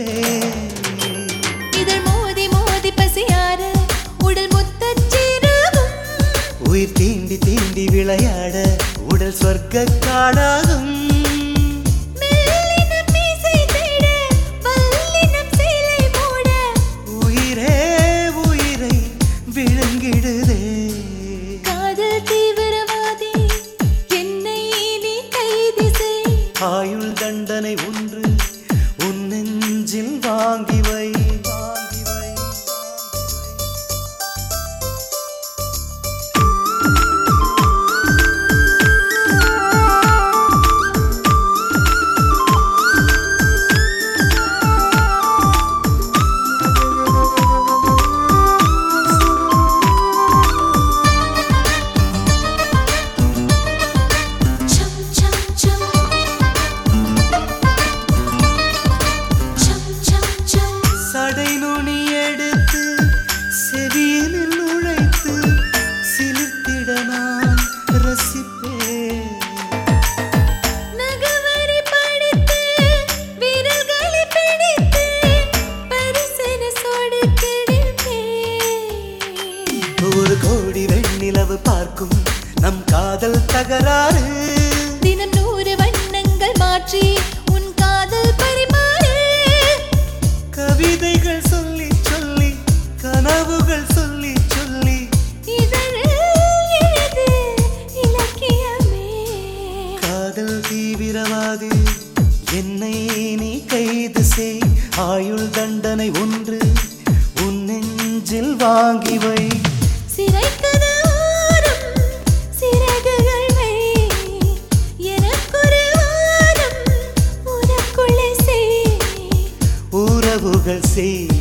இதழ் மோதி மோதி பசியார உடல் முத்தச் சிறகும் உயிர் தீண்டி தீண்டி விளையாட உடல் சொர்க்க காடாகும் மெல்லினம் மீசை தேட வல்லினம் சேலை மூட உயிரே உயிரை விழுங்கிடுதே காதல் தீவிரவாதி என்னை நீ கைது செய் ஆயுள் தண்டனை ஒன்று உன் நெஞ்சில் வாங்கி வை வாங்கி வை சம் சம் சம் சம் சம் சம் சடை நுனி எடுத்து செவியில் நுழைத்து சிலிர்த்திட நான் ரசிப்பேன் நகவரி படித்து விரல்களை பிடித்து பரிசன சோடு கிடைப்பேன் ஒரு கோடி வெண்ணிலவு பார்க்கும் நம் காதல் தகராறு தினம் நூறு வண்ணங்கள் மாற்றி உன் காதல் பரிமாறு கவிதைகள் சொல்லி சொல்லி கனவுகள் சொல்லி சொல்லி இதழில் எழுது இலக்கியமே காதல் தீவிரவாதி என்னை நீ கைது செய் ஆயுள் தண்டனை ஒன்று உன் நெஞ்சில் வாங்கி வை சிறைக்கதாரும் சிறகுகள் வை எனக்கொரு வாரம் உனக்குள்ளே செய் உறவுகள் செய்